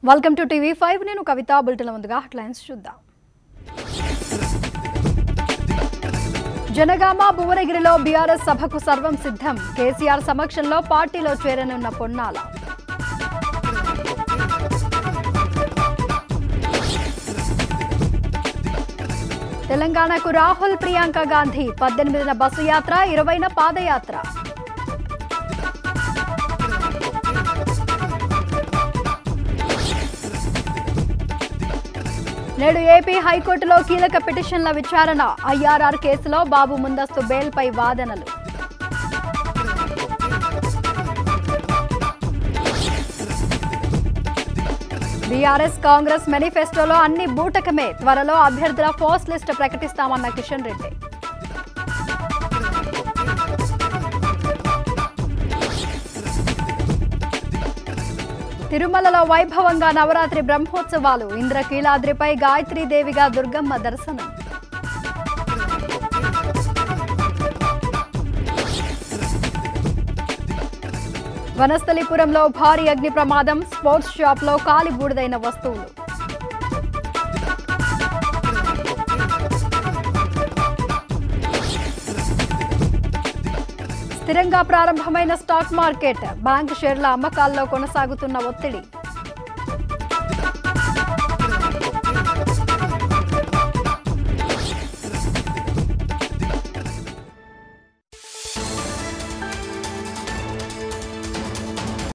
welcome to TV five నేను కవిత bulletin ముందుగా headlines చూద్దాం జనగామ భువనగిరిలో బీఆర్ఎస్ సభకు సర్వం సిద్ధం కేసీఆర్ సమక్షంలో పార్టీలో చేరనున్న పొన్నాల తెలంగాణకు రాహుల్ ప్రియాంక గాంధీ పద్దెనిమిదిన బస్సు యాత్ర ఇరవైన పాదయాత్ర నేడు ఏపీ హైకోర్టులో కీలక పిటిషన్ల విచారణ ఐఆర్ఆర్ కేసులో బాబు ముందస్తు బెయిల్పై వాదనలు బీఆర్ఎస్ కాంగ్రెస్ మేనిఫెస్టోలో అన్ని బూటకమే త్వరలో అభ్యర్థుల ఫోర్స్ లిస్ట్ ప్రకటిస్తామన్న కిషన్ రెడ్డి తిరుమలలో వైభవంగా నవరాత్రి బ్రహ్మోత్సవాలు ఇంద్రకీలాద్రిపై గాయత్రీదేవిగా దుర్గమ్మ దర్శనం వనస్థలిపురంలో భారీ అగ్ని ప్రమాదం స్పోర్ట్స్ షాప్లో కాలి బూడిదైన వస్తువులు స్థిరంగా ప్రారంభమైన స్టాక్ మార్కెట్ బ్యాంకు షేర్ల అమ్మకాల్లో కొనసాగుతున్న ఒత్తిడి